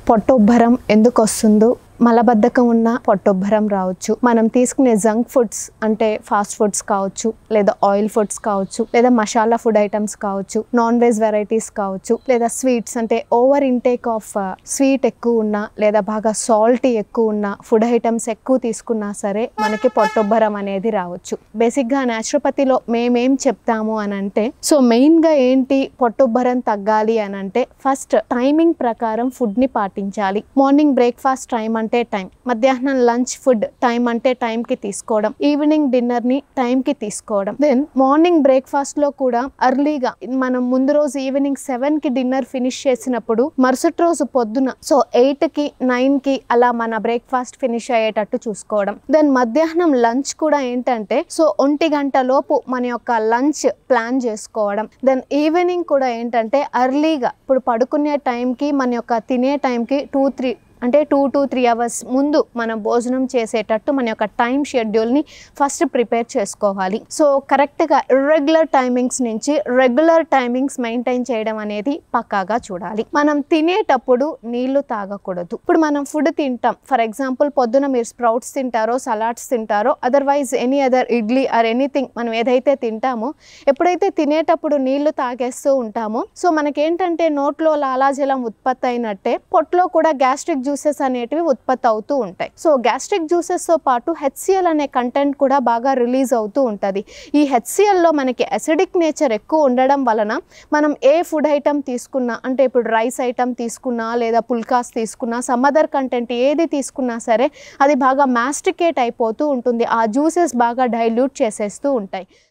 పొట్టొబ్బరం ఎందుకు వస్తుందో మలబద్ధకం ఉన్న పొట్టొబ్బరం రావచ్చు మనం తీసుకునే జంక్ ఫుడ్స్ అంటే ఫాస్ట్ ఫుడ్స్ కావచ్చు లేదా ఆయిల్ ఫుడ్స్ కావచ్చు లేదా మసాలా ఫుడ్ ఐటమ్స్ కావచ్చు నాన్ వెజ్ వెరైటీస్ కావచ్చు లేదా స్వీట్స్ అంటే ఓవర్ ఇంటేక్ ఆఫ్ స్వీట్ ఎక్కువ ఉన్నా లేదా బాగా సాల్టీ ఎక్కువ ఉన్న ఫుడ్ ఐటమ్స్ ఎక్కువ తీసుకున్నా సరే మనకి పొట్టొబ్బరం అనేది రావచ్చు బేసిక్గా న్యాచురోపతిలో మేమేం చెప్తాము అని అంటే సో మెయిన్గా ఏంటి పొట్టొబ్బరం తగ్గాలి అని అంటే ఫస్ట్ టైమింగ్ ప్రకారం ఫుడ్ని పాటించాలి మార్నింగ్ బ్రేక్ఫాస్ట్ టైం అంటే టైం మధ్యాహ్నం లంచ్ ఫుడ్ టైం అంటే టైంకి తీసుకోవడం ఈవినింగ్ డిన్నర్ని టైంకి తీసుకోవడం దెన్ మార్నింగ్ బ్రేక్ఫాస్ట్లో కూడా అర్లీగా మనం ముందు రోజు ఈవినింగ్ సెవెన్కి డిన్నర్ ఫినిష్ చేసినప్పుడు మరుసటి రోజు పొద్దున సో ఎయిట్కి నైన్కి అలా మన బ్రేక్ఫాస్ట్ ఫినిష్ అయ్యేటట్టు చూసుకోవడం దెన్ మధ్యాహ్నం లంచ్ కూడా ఏంటంటే సో ఒంటి గంట లోపు మన యొక్క లంచ్ ప్లాన్ చేసుకోవడం దెన్ ఈవినింగ్ కూడా ఏంటంటే అర్లీగా ఇప్పుడు పడుకునే టైంకి మన యొక్క తినే టైంకి టూ త్రీ అంటే టూ టు త్రీ అవర్స్ ముందు మనం భోజనం చేసేటట్టు మన యొక్క టైం షెడ్యూల్ని ఫస్ట్ ప్రిపేర్ చేసుకోవాలి సో కరెక్ట్గా ఇర్రెగ్యులర్ టైమింగ్స్ నుంచి రెగ్యులర్ టైమింగ్స్ మెయింటైన్ చేయడం అనేది పక్కాగా చూడాలి మనం తినేటప్పుడు నీళ్లు తాగకూడదు ఇప్పుడు మనం ఫుడ్ తింటాం ఫర్ ఎగ్జాంపుల్ పొద్దున మీరు స్ప్రౌట్స్ తింటారో సలాడ్స్ తింటారో otherwise any other idli or anything మనం ఏదైతే తింటామో ఎప్పుడైతే తినేటప్పుడు నీళ్లు తాగేస్తూ ఉంటామో సో మనకేంటంటే నోట్లో లాలాజలం ఉత్పత్తి అయినట్టే పొట్లో కూడా గ్యాస్ట్రిక్ జ్యూసెస్ అనేటివి ఉత్పత్తి అవుతూ ఉంటాయి సో గ్యాస్ట్రిక్ జ్యూసెస్తో పాటు హెచ్సిఎల్ అనే కంటెంట్ కూడా బాగా రిలీజ్ అవుతూ ఉంటుంది ఈ హెచ్సిఎల్లో మనకి అసిడిక్ నేచర్ ఎక్కువ ఉండడం వలన మనం ఏ ఫుడ్ ఐటమ్ తీసుకున్నా అంటే ఇప్పుడు రైస్ ఐటమ్ తీసుకున్నా లేదా పుల్కాస్ తీసుకున్నా సమ్ అదర్ కంటెంట్ ఏది తీసుకున్నా సరే అది బాగా మాస్టికేట్ అయిపోతూ ఉంటుంది ఆ జ్యూసెస్ బాగా డైల్యూట్ చేసేస్తూ ఉంటాయి